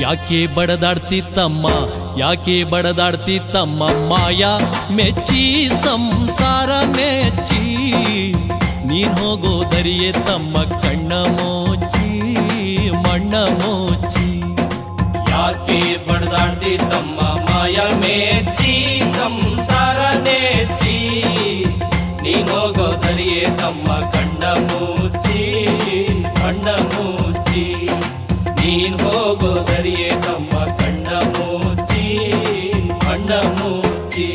ಯಾಕೆ ಬಡದಾಡ್ತಿತ್ತಮ್ಮ ಯಾಕೆ ಬಡದಾಡ್ತಿತ್ತಮ್ಮ ಮಾಯ ಮೆಚ್ಚಿ ಸಂಸಾರ ನೆಚ್ಚಿ ನೀನ್ ಹೋಗೋ ದರಿಯೇ ತಮ್ಮ ಕಣ್ಣ ಮೋಚಿ ಮಣ್ಣ ಮೋಚಿ ಯಾಕೆ ಬಡದಾಡ್ತಿ ತಮ್ಮ ಮಾಯ ಮೇಚ್ಚಿ ಸಂಸಾರ ನೆಚ್ಚಿ ನೀನ್ ಹೋಗೋದರಿಯೇ ತಮ್ಮ ಕಣ್ಣ ಮುಚ್ಚಿ ಕಣ್ಣ ಮುಚ್ಚಿ ನೀನ್ ಹೋಗೋದರಿಯೇ ತಮ್ಮ ಕಣ್ಣ ಮುಚ್ಚಿ ಕಣ್ಣ ಮುಚ್ಚಿ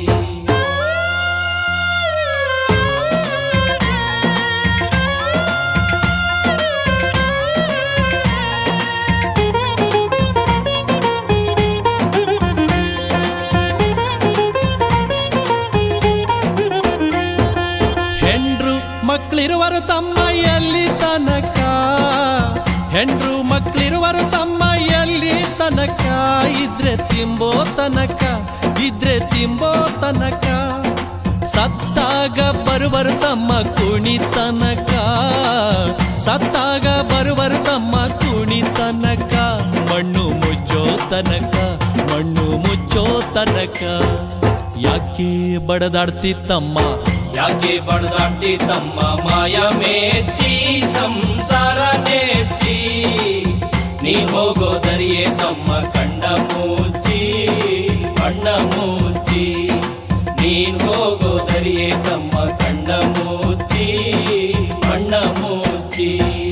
ಹೆಂಡ್ರು ಮಕ್ಕಳಿರುವರು ತಮ್ಮ ಎಲ್ಲಿ ತನಕ ಹೆಂಡ್ರು ಮಕ್ಕಳಿರುವರು ತಮ್ಮ ಎಲ್ಲಿ ತನಕ ಇದ್ರೆ ತಿಂಬೋ ತನಕ ಇದ್ರೆ ತಿಂಬೋ ತನಕ ಸತ್ತಾಗ ಬರುವರು ತಮ್ಮ ಕುಣಿ ತನಕ ಸತ್ತಾಗ ಬರುವರು ತಮ್ಮ ಕುಣಿ ತನಕ ಮಣ್ಣು ಮುಚ್ಚೋ ತನಕ ಮಣ್ಣು ಮುಚ್ಚೋ ತನಕ ಯಾಕೆ ಬಡದಾಡ್ತಿತ್ತಮ್ಮ ಯಾಕೆ ಬಡದಾಡ್ತಿ ತಮ್ಮ ಮಾಯ ಮೇಚ್ಚಿ ಸಂಸಾರ ನೆಚ್ಚಿ ನೀ ಹೋಗೋದರಿಯೇ ತಮ್ಮ ಕಣ್ಣ ಮುಚ್ಚಿ ಕಣ್ಣ ಮುಚ್ಚಿ ನೀನ್ ಹೋಗೋದರಿಯೇ ತಮ್ಮ ಕಣ್ಣ ಮುಚ್ಚಿ ಕಣ್ಣ ಮುಚ್ಚಿ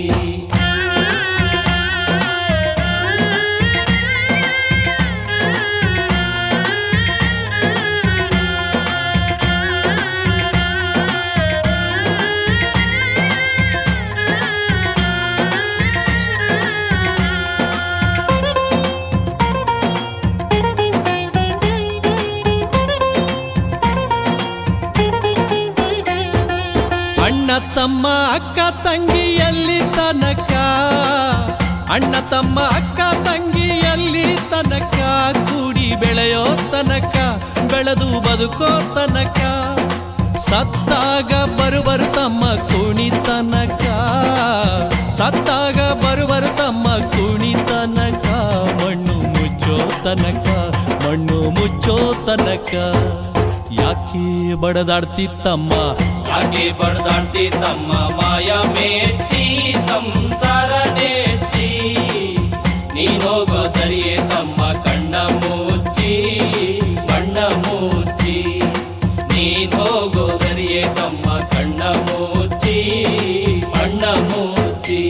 ಅಣ್ಣ ತಮ್ಮ ಅಕ್ಕ ತಂಗಿ ಎಲ್ಲಿ ತನಕ ಅಣ್ಣ ತಮ್ಮ ಅಕ್ಕ ತಂಗಿ ಎಲ್ಲಿ ತನಕ ಕೂಡಿ ಬೆಳೆಯೋ ತನಕ ಬೆಳೆದು ಬದುಕೋ ತನಕ ಸತ್ತಾಗ ಬರುವರು ತಮ್ಮ ಕುಣಿ ತನಕ ಸತ್ತಾಗ ಬರುವರು ತಮ್ಮ ಕುಣಿ ತನಕ ಮಣ್ಣು ಮುಚ್ಚೋ ತನಕ ಮಣ್ಣು ಮುಚ್ಚೋ ತನಕ ಯಾಕೆ ಬಡದಾಡ್ತಿತ್ತಮ್ಮ ಯಾಕೆ ಬಡದಾಡ್ತಿ ತಮ್ಮ ಮಾಯ ಮೇಚ್ಚಿ ಸಂಸಾರ ನೆಚ್ಚಿ ನೀನ್ ಹೋಗೋದರಿಯೇ ತಮ್ಮ ಕಣ್ಣ ಮುಚ್ಚಿ ಕಣ್ಣ ಮುಚ್ಚಿ ನೀನ್ ಹೋಗೋದರಿಯೇ ತಮ್ಮ ಕಣ್ಣ ಮುಚ್ಚಿ ಕಣ್ಣ ಮುಚ್ಚಿ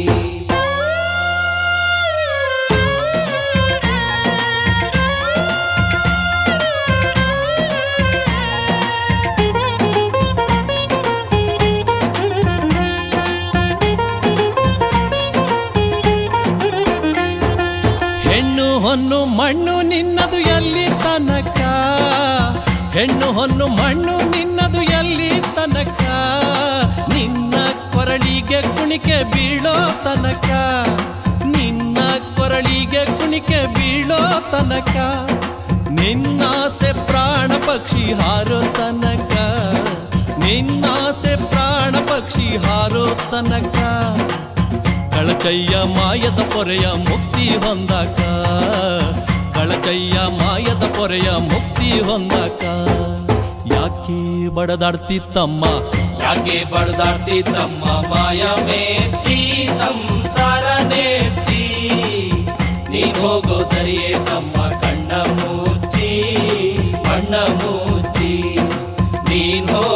ಹೆಣ್ಣು ಹೊನ್ನು ಮಣ್ಣು ನಿನ್ನದು ಎಲ್ಲಿ ತನಕ ಹೆಣ್ಣು ಹೊನ್ನು ಮಣ್ಣು ನಿನ್ನದು ಎಲ್ಲಿ ತನಕ ನಿನ್ನ ಕೊರಳಿಗೆ ಕುಣಿಕೆ ಬೀಳೋ ತನಕ ನಿನ್ನ ಕೊರಳಿಗೆ ಕುಣಿಕೆ ಬೀಳೋ ತನಕ ನಿನ್ನಾಸೆ ಪ್ರಾಣ ಪಕ್ಷಿ ಹಾರೋ ತನಕ ನಿನ್ನಾಸೆ ಪ್ರಾಣ ಪಕ್ಷಿ ಹಾರೋ ತನಕ ಕಳಕಯ್ಯ ಮಾಯದ ಪೊರೆಯ ಮುಕ್ತಿ ಹೊಂದಾಕ ಕಳಕಯ್ಯ ಮಾಯದ ಪೊರೆಯ ಮುಕ್ತಿ ಹೊಂದಾಕ ಯಾಕೆ ಬಡದಾಡ್ತಿತ್ತಮ್ಮ ಯಾಕೆ ಬಡದಾಡ್ತಿ ತಮ್ಮ ಮಾಯ ಮೇಚ್ಚಿ ಸಂಸಾರ ನೆಚ್ಚಿ ನೀನ್ ಹೋಗೋದರಿಯೇ ತಮ್ಮ ಕಣ್ಣ ಮುಚ್ಚಿ ಕಣ್ಣ ಮುಚ್ಚಿ ನೀನ್ ಹೋಗೋ